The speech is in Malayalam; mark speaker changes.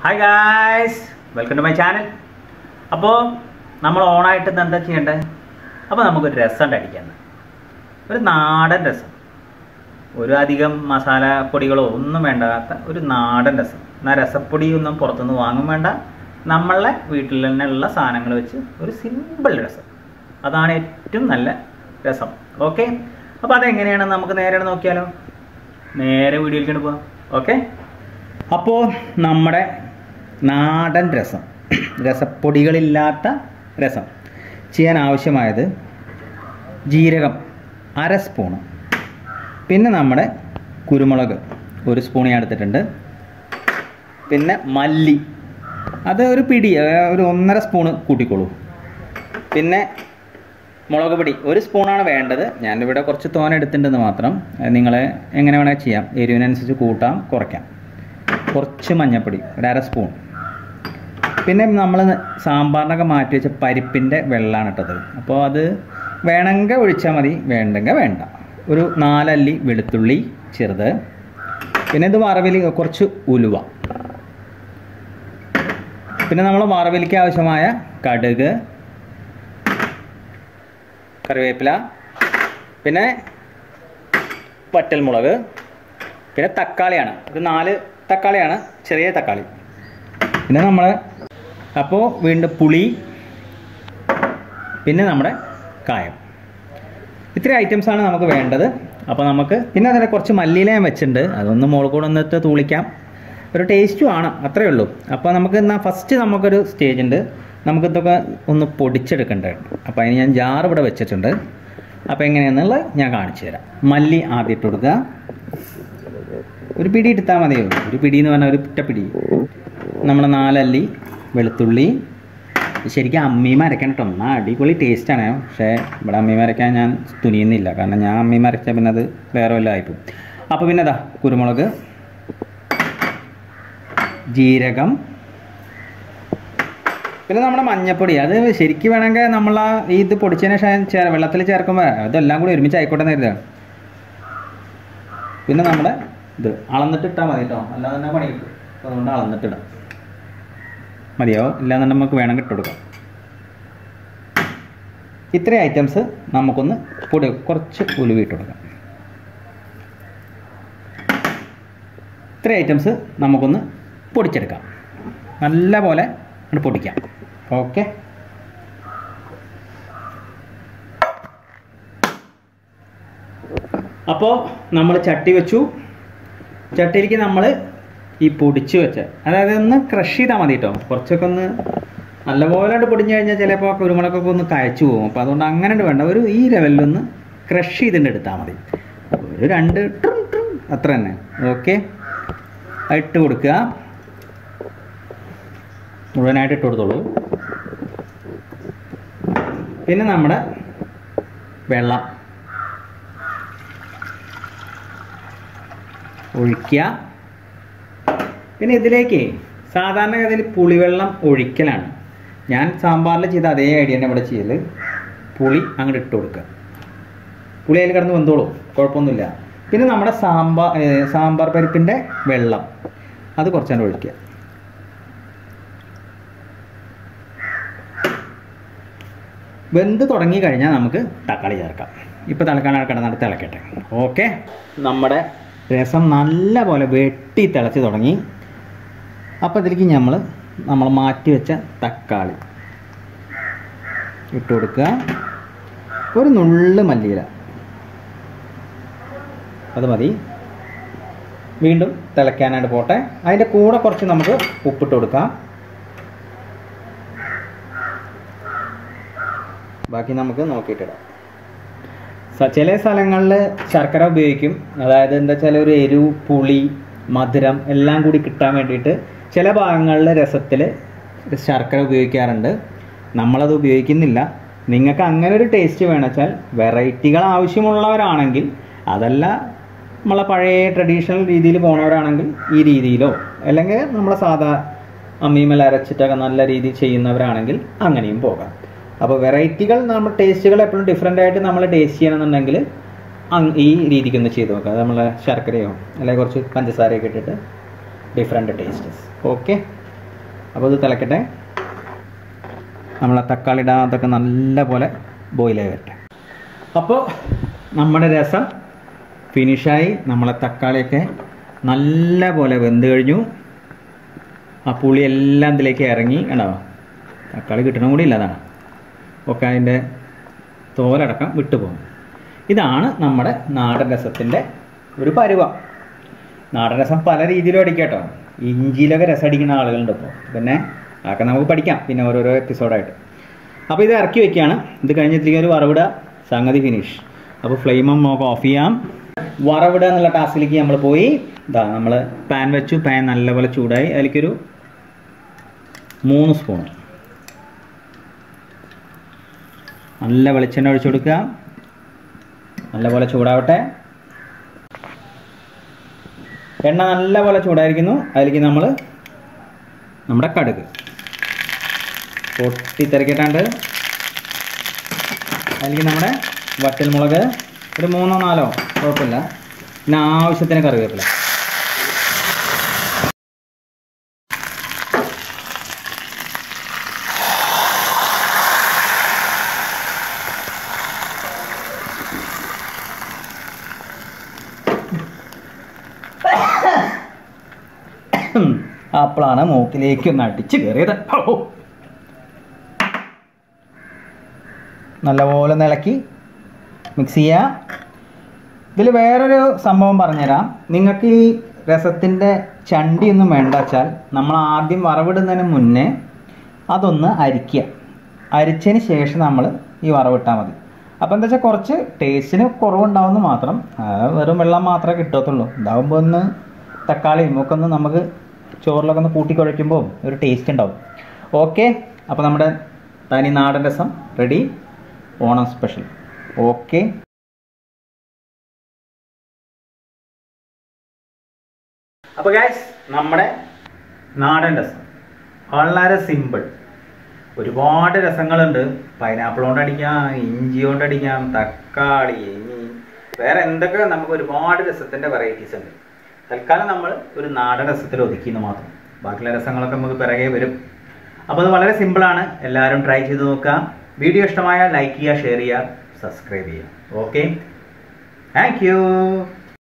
Speaker 1: Hi guys welcome to my channel അപ്പോൾ നമ്മൾ ഓണായിട്ട് ഇന്ന് എന്താ ചെയ്യേണ്ടത് അപ്പോൾ നമുക്കൊരു രസം അടിക്കാൻ ഒരു നാടൻ രസം ഒരു അധികം മസാല പൊടികളോ ഒന്നും വേണ്ടാത്ത ഒരു നാടൻ രസം എന്നാൽ രസപ്പൊടിയൊന്നും പുറത്തുനിന്ന് വാങ്ങും വേണ്ട നമ്മളെ വീട്ടിൽ തന്നെ ഉള്ള സാധനങ്ങൾ വെച്ച് ഒരു സിമ്പിൾ രസം അതാണ് ഏറ്റവും നല്ല രസം ഓക്കെ അപ്പോൾ അതെങ്ങനെയാണെന്ന് നമുക്ക് നേരെ നോക്കിയാലോ നേരെ വീഡിയോയിലേക്ക് പോവാം ഓക്കെ അപ്പോൾ നമ്മുടെ നാടൻ രസം രസപ്പൊടികളില്ലാത്ത രസം ചെയ്യാൻ ആവശ്യമായത് ജീരകം അര സ്പൂണ് പിന്നെ നമ്മുടെ കുരുമുളക് ഒരു സ്പൂൺ ഞാൻ എടുത്തിട്ടുണ്ട് പിന്നെ മല്ലി അത് ഒരു പിടി അതായത് ഒരു ഒന്നര സ്പൂണ് കൂട്ടിക്കോളൂ പിന്നെ മുളക് പൊടി ഒരു സ്പൂണാണ് വേണ്ടത് ഞാനിവിടെ കുറച്ച് തോന എടുത്തിട്ടുണ്ടെന്ന് മാത്രം നിങ്ങൾ എങ്ങനെ വേണമെങ്കിൽ ചെയ്യാം എരിവിനനുസരിച്ച് കൂട്ടാം കുറയ്ക്കാം കുറച്ച് മഞ്ഞൾപ്പൊടി ഒരു അര സ്പൂൺ പിന്നെ നമ്മൾ സാമ്പാറിനൊക്കെ മാറ്റി വെച്ച പരിപ്പിൻ്റെ വെള്ളമാണ് ഇട്ടത് അപ്പോൾ അത് വേണമെങ്കിൽ ഒഴിച്ചാൽ മതി വേണ്ടെങ്കിൽ വേണ്ട ഒരു നാലല്ലി വെളുത്തുള്ളി ചെറുത് പിന്നെ ഇത് വറവിൽ കുറച്ച് ഉലുവ പിന്നെ നമ്മൾ വറവിലേക്ക് ആവശ്യമായ കടുക് കറിവേപ്പില പിന്നെ വറ്റൽമുളക് പിന്നെ തക്കാളിയാണ് ഒരു നാല് തക്കാളിയാണ് ചെറിയ തക്കാളി പിന്നെ നമ്മൾ അപ്പോൾ വീണ്ടും പുളി പിന്നെ നമ്മുടെ കായം ഇത്രയും ഐറ്റംസാണ് നമുക്ക് വേണ്ടത് അപ്പോൾ നമുക്ക് പിന്നെ അതിൽ കുറച്ച് മല്ലിയില ഞാൻ വെച്ചിട്ടുണ്ട് അതൊന്ന് മുളക് കൂടെ ഒന്നിട്ട് തൂളിക്കാം ഒരു ടേസ്റ്റും ആണ് അത്രയേ ഉള്ളൂ അപ്പോൾ നമുക്ക് എന്നാൽ ഫസ്റ്റ് നമുക്കൊരു സ്റ്റേജ് ഉണ്ട് നമുക്കിതൊക്കെ ഒന്ന് പൊടിച്ചെടുക്കേണ്ടതുണ്ട് അപ്പോൾ അതിന് ഞാൻ ജാർ ഇവിടെ വെച്ചിട്ടുണ്ട് അപ്പോൾ എങ്ങനെയാണെന്നുള്ളത് ഞാൻ കാണിച്ചു തരാം മല്ലി ആദ്യം ഇട്ട് കൊടുക്കുക ഒരു പിടി എടുത്താൽ മതിയോ ഒരു പിടി എന്ന് പറഞ്ഞാൽ ഒരു പിടി നമ്മുടെ നാലല്ലി വെളുത്തുള്ളി ശരിക്കും അമ്മീമ അരയ്ക്കണം കേട്ടോ എന്നാൽ അടിപൊളി ടേസ്റ്റാണ് പക്ഷേ ഇവിടെ അമ്മീമ അരയ്ക്കാൻ ഞാൻ തുനിയുന്നില്ല കാരണം ഞാൻ അമ്മീമ അരച്ചാൽ പിന്നെ അത് വേറെ വല്ലതും ആയിപ്പോവും അപ്പോൾ പിന്നെ അതാ കുരുമുളക് ജീരകം പിന്നെ നമ്മുടെ മഞ്ഞപ്പൊടി അത് ശരിക്കും വേണമെങ്കിൽ നമ്മൾ ആ ഇത് പൊടിച്ചതിന് ശേഷം ചേ വെള്ളത്തിൽ ചേർക്കുമ്പോൾ അതെല്ലാം കൂടി ഒരുമിച്ച് ആയിക്കോട്ടെ എന്ന് കരുതുക പിന്നെ നമ്മുടെ ഇത് അളന്നിട്ട് ഇട്ടാൽ മതി കേട്ടോ അല്ലാതെ തന്നെ പണി കിട്ടും അപ്പോൾ അതുകൊണ്ട് അളന്നിട്ടിടാം മതിയോ ഇല്ലാന്നുണ്ടെങ്കിൽ നമുക്ക് വേണമെങ്കിൽ ഇട്ട് കൊടുക്കാം ഇത്രയും ഐറ്റംസ് നമുക്കൊന്ന് പൊടി കുറച്ച് ഉലുവ ഇട്ട് കൊടുക്കാം ഇത്രയും ഐറ്റംസ് നമുക്കൊന്ന് പൊടിച്ചെടുക്കാം നല്ല പോലെ അങ്ങോട്ട് പൊടിക്കാം ഓക്കെ അപ്പോൾ നമ്മൾ ചട്ടി വെച്ചു ചട്ടിയിലേക്ക് നമ്മൾ ഈ പൊടിച്ച് വെച്ച അതായത് ഒന്ന് ക്രഷ് ചെയ്താൽ മതി കേട്ടോ കുറച്ചൊക്കെ ഒന്ന് നല്ലപോലെ അങ്ങട് പൊടിഞ്ഞു കഴിഞ്ഞാൽ ചിലപ്പോൾ കുരുമുളകൊക്കെ ഒന്ന് കയച്ചു പോകും അപ്പോൾ അതുകൊണ്ട് അങ്ങനെ വേണ്ട ഒരു ഈ ലെവലിലൊന്ന് ക്രഷ് ചെയ്തിട്ട് എടുത്താൽ മതി ഒരു രണ്ട് ട്രും ട്രും അത്ര തന്നെ ഓക്കെ ഇട്ട് കൊടുക്കുക മുഴുവനായിട്ട് ഇട്ട് കൊടുത്തോളൂ പിന്നെ നമ്മുടെ വെള്ളം ഒഴിക്കുക പിന്നെ ഇതിലേക്ക് സാധാരണഗതിയിൽ പുളിവെള്ളം ഒഴിക്കലാണ് ഞാൻ സാമ്പാറിൽ ചെയ്ത അതേ ഐഡിയ തന്നെ ഇവിടെ ചെയ്യൽ പുളി അങ്ങോട്ട് ഇട്ട് കൊടുക്കുക പുളി അതിൽ കിടന്ന് വെന്തോളും കുഴപ്പമൊന്നുമില്ല പിന്നെ നമ്മുടെ സാമ്പാർ സാമ്പാർ പരിപ്പിൻ്റെ വെള്ളം അത് കുറച്ചാണ്ട് ഒഴിക്കുക വെന്ത് തുടങ്ങി കഴിഞ്ഞാൽ നമുക്ക് തക്കാളി ചേർക്കാം ഇപ്പോൾ തിളക്കാൻ കിടന്നിട്ട് തിളക്കട്ടെ ഓക്കെ നമ്മുടെ രസം നല്ല പോലെ വെട്ടി തിളച്ച് തുടങ്ങി അപ്പോൾ ഇതിലേക്ക് നമ്മൾ നമ്മൾ മാറ്റി വെച്ച തക്കാളി ഇട്ട് കൊടുക്കുക ഒരു നുള്ള് മല്ലിയില അത് മതി വീണ്ടും തിളയ്ക്കാനായിട്ട് പോട്ടെ അതിൻ്റെ കൂടെ കുറച്ച് നമുക്ക് ഉപ്പിട്ട് കൊടുക്കാം ബാക്കി നമുക്ക് നോക്കിയിട്ടിടാം ചില സ്ഥലങ്ങളിൽ ശർക്കര ഉപയോഗിക്കും അതായത് എന്താ വെച്ചാൽ ഒരു എരിവ് പുളി മധുരം എല്ലാം കൂടി കിട്ടാൻ വേണ്ടിയിട്ട് ചില ഭാഗങ്ങളിൽ രസത്തിൽ ശർക്കര ഉപയോഗിക്കാറുണ്ട് നമ്മളത് ഉപയോഗിക്കുന്നില്ല നിങ്ങൾക്ക് അങ്ങനെ ഒരു ടേസ്റ്റ് വേണം വെച്ചാൽ വെറൈറ്റികൾ ആവശ്യമുള്ളവരാണെങ്കിൽ അതല്ല നമ്മളെ പഴയ ട്രഡീഷണൽ രീതിയിൽ പോണവരാണെങ്കിൽ ഈ രീതിയിലോ അല്ലെങ്കിൽ നമ്മളെ സാധാ അമ്മീമല അരച്ചിട്ടൊക്കെ നല്ല രീതിയിൽ ചെയ്യുന്നവരാണെങ്കിൽ അങ്ങനെയും പോകാം അപ്പോൾ വെറൈറ്റികൾ നമ്മൾ ടേസ്റ്റുകൾ എപ്പോഴും ഡിഫറെൻ്റ് ആയിട്ട് നമ്മൾ ടേസ്റ്റ് ചെയ്യണമെന്നുണ്ടെങ്കിൽ അങ് ഈ രീതിക്ക് ഒന്ന് ചെയ്ത് നോക്കാം നമ്മൾ ശർക്കരയോ അല്ലെങ്കിൽ കുറച്ച് പഞ്ചസാരയൊക്കെ ഇട്ടിട്ട് ഡിഫറെൻറ്റ് ടേസ്റ്റസ് ഓക്കെ അപ്പോൾ ഇത് തിളക്കട്ടെ നമ്മളെ തക്കാളി ഇടാതൊക്കെ നല്ല പോലെ ബോയിലായി വരട്ടെ അപ്പോൾ നമ്മുടെ രസം ഫിനിഷായി നമ്മളെ തക്കാളിയൊക്കെ നല്ല പോലെ വെന്ത് കഴിഞ്ഞു ആ പുളി എല്ലാം ഇതിലേക്ക് ഇറങ്ങി കണ്ടോ തക്കാളി കിട്ടണം കൂടി ഇല്ല അതാണ് ഒക്കെ അതിൻ്റെ തോലടക്കം വിട്ടുപോകും ഇതാണ് നമ്മുടെ നാടൻ രസത്തിൻ്റെ ഒരു പരുവം നാടൻ രസം പല രീതിയിലും അടിക്കാം കേട്ടോ ഇഞ്ചിയിലൊക്കെ രസം അടിക്കുന്ന ആളുകളുണ്ട് ഇപ്പോൾ പിന്നെ അതൊക്കെ നമുക്ക് പഠിക്കാം പിന്നെ ഓരോരോ എപ്പിസോഡായിട്ട് അപ്പോൾ ഇത് ഇറക്കി വെക്കുകയാണ് ഇത് കഴിഞ്ഞിട്ടിരിക്കുന്ന ഒരു വറവിട സംഗതി ഫിനിഷ് അപ്പോൾ ഫ്ലെയിം നമുക്ക് ഓഫ് ചെയ്യാം വറവിടുക എന്നുള്ള ടാസ്കിലേക്ക് നമ്മൾ പോയി ഇതാ നമ്മൾ പാൻ വെച്ചു പാൻ നല്ലപോലെ ചൂടായി അതിലേക്കൊരു മൂന്ന് സ്പൂൺ നല്ല വെളിച്ചെണ്ണ ഒഴിച്ചു കൊടുക്കുക നല്ലപോലെ ചൂടാവട്ടെ എണ്ണ നല്ലപോലെ ചൂടായിരിക്കുന്നു അതിലേക്ക് നമ്മൾ നമ്മുടെ കടുക് പൊട്ടിത്തെറിക്കിട്ടാണ്ട് അതിലേക്ക് നമ്മുടെ വറ്റൽമുളക് ഒരു മൂന്നോ നാലോ കുഴപ്പമില്ല പിന്നെ ആവശ്യത്തിന് കറിവേപ്പില അപ്പോഴാണ് മൂക്കിലേക്ക് ഒന്ന് അടിച്ച് കയറിയത് ഓ. നല്ലപോലെ ഒന്ന് ഇളക്കി മിക്സ് ചെയ്യുക ഇതിൽ വേറൊരു സംഭവം പറഞ്ഞുതരാം നിങ്ങൾക്ക് ഈ രസത്തിൻ്റെ ചണ്ടിയൊന്നും വേണ്ട വെച്ചാൽ നമ്മൾ ആദ്യം വറവിടുന്നതിന് മുന്നേ അതൊന്ന് അരിക്കുക അരിച്ചതിന് ശേഷം നമ്മൾ ഈ വറവിട്ടാൽ മതി അപ്പോൾ എന്താ വെച്ചാൽ കുറച്ച് ടേസ്റ്റിന് കുറവുണ്ടാവുമെന്ന് മാത്രം ആ, വെറും വെള്ളം മാത്രമേ കിട്ടത്തുള്ളൂ ഇതാവുമ്പോൾ ഒന്ന് തക്കാളിയും ഒക്കെ ഒന്ന് നമുക്ക് ചോറിലൊക്കെ ഒന്ന് കൂട്ടി കുഴയ്ക്കുമ്പോൾ ഒരു ടേസ്റ്റ് ഉണ്ടാവും ഓക്കെ അപ്പോൾ നമ്മുടെ തനി നാടൻ രസം റെഡി ഓണം സ്പെഷ്യൽ ഓക്കെ അപ്പോൾ ഗായ്സ് നമ്മുടെ നാടൻ രസം വളരെ സിമ്പിൾ ഒരുപാട് രസങ്ങളുണ്ട് പൈനാപ്പിൾ കൊണ്ട് അടിക്കാം ഇഞ്ചി കൊണ്ട് അടിക്കാം തക്കാളി ഇനി വേറെ എന്തൊക്കെ നമുക്ക് ഒരുപാട് രസത്തിൻ്റെ വെറൈറ്റീസ് ഉണ്ട് തൽക്കാലം നമ്മൾ ഒരു നാടൻ രസത്തിൽ ഒതുക്കിയെന്ന് മാത്രം ബാക്കിയുള്ള രസങ്ങളൊക്കെ നമുക്ക് പിറകെ വരും അപ്പോൾ അത് വളരെ സിമ്പിളാണ് എല്ലാവരും ട്രൈ ചെയ്ത് നോക്കുക വീഡിയോ ഇഷ്ടമായാൽ ലൈക്ക് ചെയ്യുക ഷെയർ ചെയ്യുക സബ്സ്ക്രൈബ് ചെയ്യുക ഓക്കെ താങ്ക് യു